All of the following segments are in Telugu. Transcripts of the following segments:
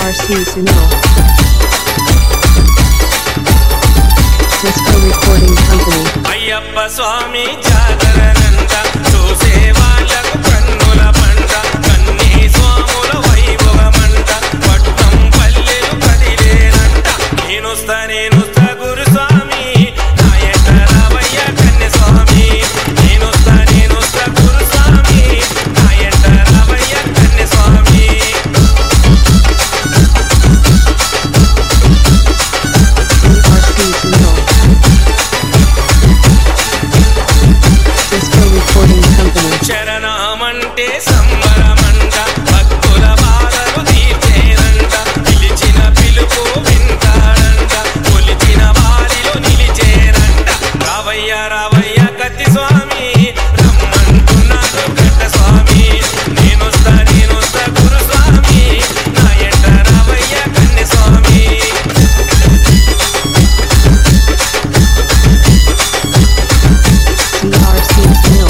DRC Sunil. Disco Recording Company. Ayyappa స్వామి జాతరనంట చూసే వాళ్ళకు కన్నుల పంట కన్నీ స్వాముల వైభవమంట పట్నం పల్లెలు కదిలేనంట నేనొస్తా నేనొస్తా గురుస్వామి నాయక రావయ్య కన్య స్వామి నేనొస్తా నేనొస్తా గురుస్వామి నాయక రావయ్య కన్య స్వామి DRC Sunil. Disco Recording Company. శరణమంటే సంబరమంట భక్తుల బాధలు తీర్చేనంట పిలిచిన పిలుపు వింటాడంట కొలిచిన వారిలో నిలిచేనంట రావయ్య రావయ్య కత్తి స్వామి రమ్మంటున్నాడు గట్ట స్వామి నేనొస్తా నేనొస్తా గురుస్వామి నా ఎంట రావయ్య కన్నె స్వామి DRC Sunil.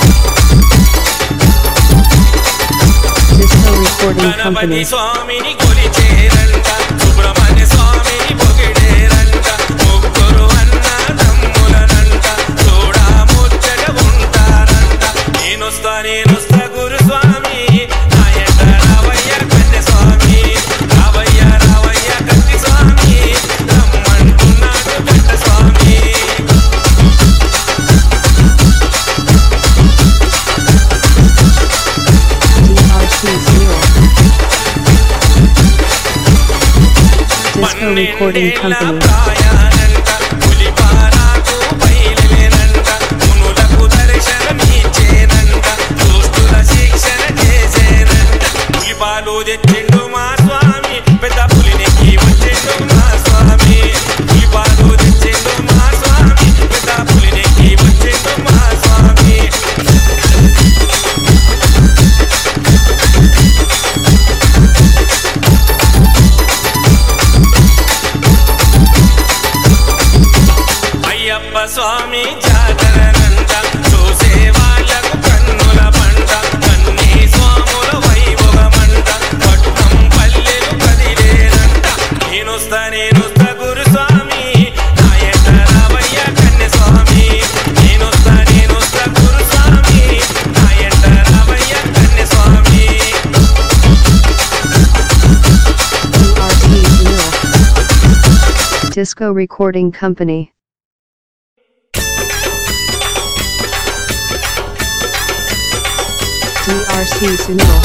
Disco Recording Ganapati Company. స్వామిని కొలిచేరంట సుబ్రహ్మణ్య స్వామిని పొగిడేరంట ముగ్గురు అన్న తమ్ములనంట చూడా ముచ్చట ఉంటారంట నేనొస్తా నేనొస్తా గురుస్వామి నాయక రావయ్య కన్య స్వామి రావయ్య రావయ్య కత్తి స్వామి రమ్మంటున్నాడు కట్ట స్వామి DRC Sunil. Disco Recording పన్నెండేళ్ల Company. ప్రాయానంట పులిపారాకు బయలుదేనంట మునులకు దర్శనమిచ్చేనంట దుష్టుల శిక్షణ చేసేనంట పులిపాలు తెచ్చిండు మా స్వామి పెద్ద పులినికి వచ్చిండు మా స్వామి పులిపాలు తెచ్చిండు మా స్వామి పెద్ద పులినికి వచ్చిండు మా స్వామి అయ్యప్ప స్వామి జాతరనంట చూసే వాళ్ళకు కన్నుల పంట కన్నీ స్వాముల వైభవమంట పట్నం పల్లెలు కదిలేనంట నేనొస్తా నేనొస్తా గురుస్వామి నాయక రావయ్య కన్య స్వామి నేనొస్తా నేనొస్తా గురుస్వామి నాయక రావయ్య కన్య స్వామి DRC Sunil. Disco Recording Company. DRC Sunil.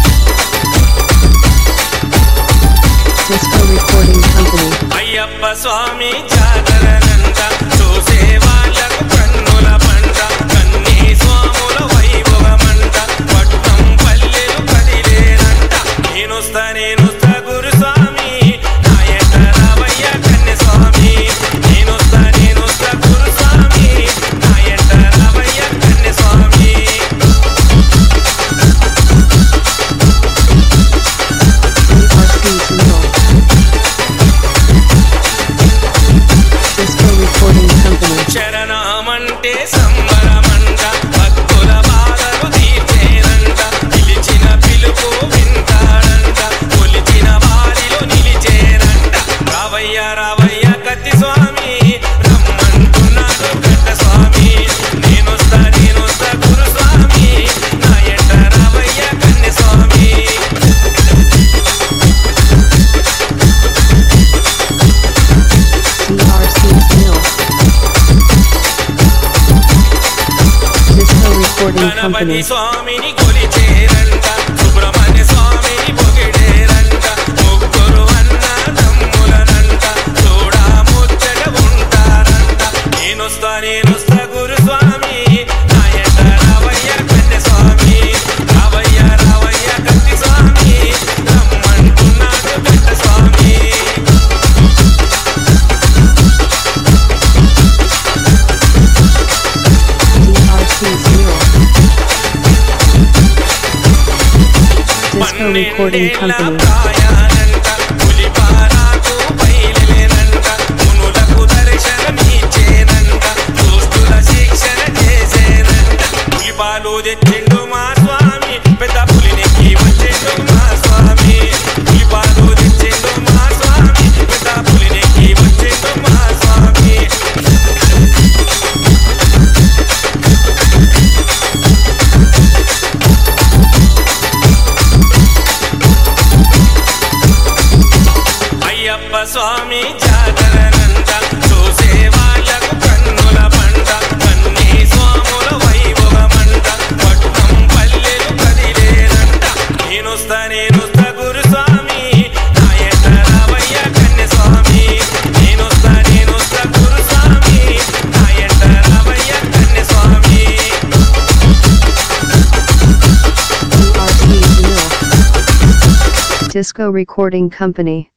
Disco Recording Company. Ayyappa స్వామి జాతరనంట చూసే వాళ్ళకు కన్నుల పంట కన్నీ స్వాముల వైభవమంట పట్నం పల్లెలు కదిలేనంట నేనొస్తా నేనొస్తా గురుస్వామి నాయక రావయ్య కన్య స్వామి నేనొస్తా నేనొస్తా గురుస్వామి నాయక రావయ్య కన్య స్వామి DRC Sunil. Disco Recording Company. శరణమంటే సంబరమంట భక్తుల బాధలు తీర్చేనంట పిలిచిన పిలుపు వింటాడంట కొలిచిన వారిలో నిలిచేనంట రావయ్య రావయ్య కత్తి స్వామి రమ్మంటున్నాడు గట్ట స్వామి నేనొస్తా నేనొస్తా గురుస్వామి నా ఎంట రావయ్య కన్య స్వామి DRC Sunil. Disco Recording Ganapati Company. స్వామిని కొలిచేరంట సుబ్రహ్మణ్య స్వామిని పొగిడేరంట ముగ్గురు అన్న తమ్ములనంట చూడా ముచ్చట ఉంటారంట నేనొస్తా నేనొస్తా గురుస్వామి నాయక రావయ్య కన్య స్వామి రావయ్య రావయ్య కత్తి స్వామి రమ్మంటున్నాడు కట్ట స్వామి DRC Sunil. Disco Recording పన్నెండేళ్ల Company. ప్రాయానంట పులిపారాకు బయలుదేనంట మునులకు దర్శనమిచ్చేనంట దుష్టుల శిక్షణ చేసేనంట పులిపాలు తెచ్చిండు మా స్వామి పెద్ద పులినికి వచ్చిండు మా స్వామి పులిపాలు తెచ్చి Disco Recording Company.